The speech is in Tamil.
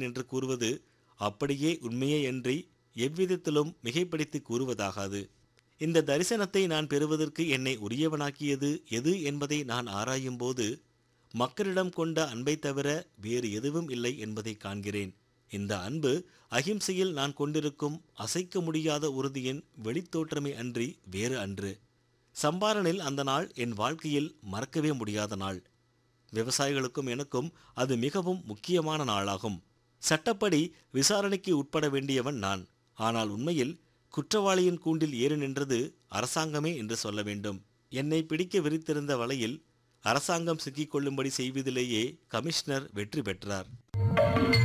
செய்தேன் என்று கூறுவது அப்படியே உண்மையே அன்றி எவ்விதத்திலும் மிகைப்படுத்தி கூறுவதாகாது இந்த தரிசனத்தை நான் பெறுவதற்கு என்னை உரியவனாக்கியது எது என்பதை நான் ஆராயும்போது மக்களிடம் கொண்ட அன்பை தவிர வேறு எதுவும் இல்லை என்பதை காண்கிறேன் இந்த அன்பு அகிம்சையில் நான் கொண்டிருக்கும் அசைக்க முடியாத உறுதியின் வெளித்தோற்றமே அன்றி வேறு அன்று சம்பாரனில் அந்த நாள் என் வாழ்க்கையில் மறக்கவே முடியாத நாள் விவசாயிகளுக்கும் எனக்கும் அது மிகவும் முக்கியமான நாளாகும் சட்டப்படி விசாரணைக்கு உட்பட வேண்டியவன் நான் ஆனால் உண்மையில் குற்றவாளியின் கூண்டில் ஏறி நின்றது அரசாங்கமே என்று சொல்ல வேண்டும் என்னை பிடிக்க விரித்திருந்த வலையில் அரசாங்கம் சிக்கிக்கொள்ளும்படி செய்வதிலேயே கமிஷனர் வெற்றி பெற்றார்